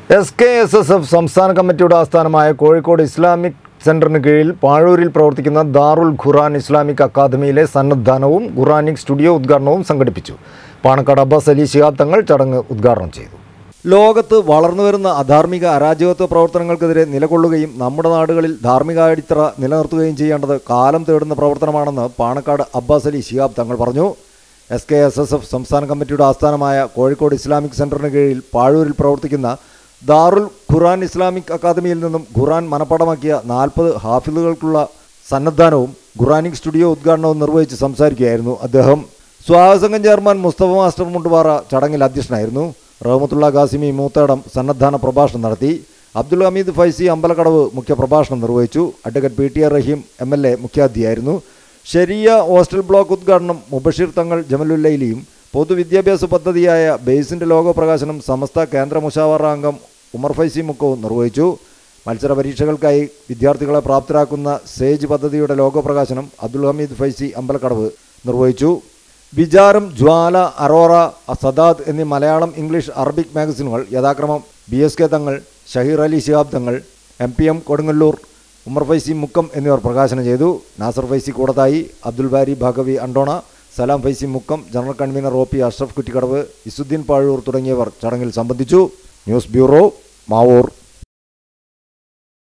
S K S S F സംസ്ഥാന കമ്മിറ്റിയുടെ ആസ്ഥാനമായ കോഴിക്കോട് ഇസ്ലാമിക് സെന്ററിന് കീഴിൽ പാഴൂരിൽ പ്രവർത്തിക്കുന്ന ദാറുൽ ഖുറാൻ ഇസ്ലാമിക് അക്കാദമിയിലെ സന്നദ്ധാനവും ഖുറാനിക് സ്റ്റുഡിയോ ഉദ്ഘാടനവും സംഘടിപ്പിച്ചു പാണക്കാട് അബ്ബാസ് അലി ശിഹാബ് തങ്ങൾ ചടങ്ങ് ഉദ്ഘാടനം ചെയ്തു ലോകത്ത് വളർന്നുവരുന്ന അധാർമിക അരാജകത്വ പ്രവർത്തനങ്ങൾക്കെതിരെ നിലകൊള്ളുകയും നമ്മുടെ നാടുകളിൽ ധാർമ്മിക അടിത്തറ നിലനിർത്തുകയും ചെയ്യേണ്ടത് കാലം തേടുന്ന പ്രവർത്തനമാണെന്ന് പാണക്കാട് അബ്ബാസ് അലി ശിഹാബ് തങ്ങൾ പറഞ്ഞു S K S S F സംസ്ഥാന കമ്മിറ്റിയുടെ ആസ്ഥാനമായ കോഴിക്കോട് ഇസ്ലാമിക് സെന്ററിന് കീഴിൽ പാഴൂരിൽ പ്രവർത്തിക്കുന്ന ദാറുൽ ഖുറാൻ ഇസ്ലാമിക് അക്കാദമിയിൽ നിന്നും ഖുറാൻ മനഃപ്പാടമാക്കിയ നാൽപ്പത് ഹാഫിലുകൾക്കുള്ള സന്നദ്ധാനവും ഖുറാനിക് സ്റ്റുഡിയോ ഉദ്ഘാടനവും നിർവഹിച്ച് സംസാരിക്കുകയായിരുന്നു അദ്ദേഹം സ്വാഗതസംഘം ചെയർമാൻ മുസ്തഫ മാസ്റ്റർ മുണ്ടുപാറ ചടങ്ങിൽ അധ്യക്ഷനായിരുന്നു റഹമത്തുള്ള ഖാസിമി മൂത്തേടം സന്നദ്ധാന പ്രഭാഷണം നടത്തി അബ്ദുൽ ഹമീദ് ഫൈസി അമ്പലക്കടവ് മുഖ്യപ്രഭാഷണം നിർവഹിച്ചു advocate P T R Rahim M L A മുഖ്യാതിഥിയായിരുന്നു ഷെരിയ ഹോസ്റ്റൽ ബ്ലോക്ക് ഉദ്ഘാടനം മുബഷീർ തങ്ങൾ ജമലുല്ലയിലിയും പൊതുവിദ്യാഭ്യാസ പദ്ധതിയായ ബേസിൻ്റെ ലോഗോ പ്രകാശനം സമസ്ത കേന്ദ്ര മുഷാവറ അംഗം ഉമർ ഫൈസി മുക്കവും നിർവഹിച്ചു മത്സര പരീക്ഷകൾക്കായി വിദ്യാർത്ഥികളെ പ്രാപ്തരാക്കുന്ന സേജ് പദ്ധതിയുടെ ലോഗോ പ്രകാശനം അബ്ദുൽ ഹമീദ് ഫൈസി അമ്പലക്കടവ് നിർവഹിച്ചു വിചാരം ജ്വാല അറോറ സദാദ് എന്നീ മലയാളം ഇംഗ്ലീഷ് അറബിക് മാഗസിനുകൾ യഥാക്രമം ബി എസ് കെ തങ്ങൾ Shaheer Ali Shihab Thangal M P M Kodungallur Umar Faizy Mukkam എന്നിവർ പ്രകാശനം ചെയ്തു Nasar Faizy Koodathai Abdul Bari Baqavi Andona Salam Faizy Mukkam general convener O P Ashraf Kuttikkadavu Izzuddin Pazhur തുടങ്ങിയവർ ചടങ്ങിൽ സംബന്ധിച്ചു ന്യൂസ് ബ്യൂറോ മാവൂർ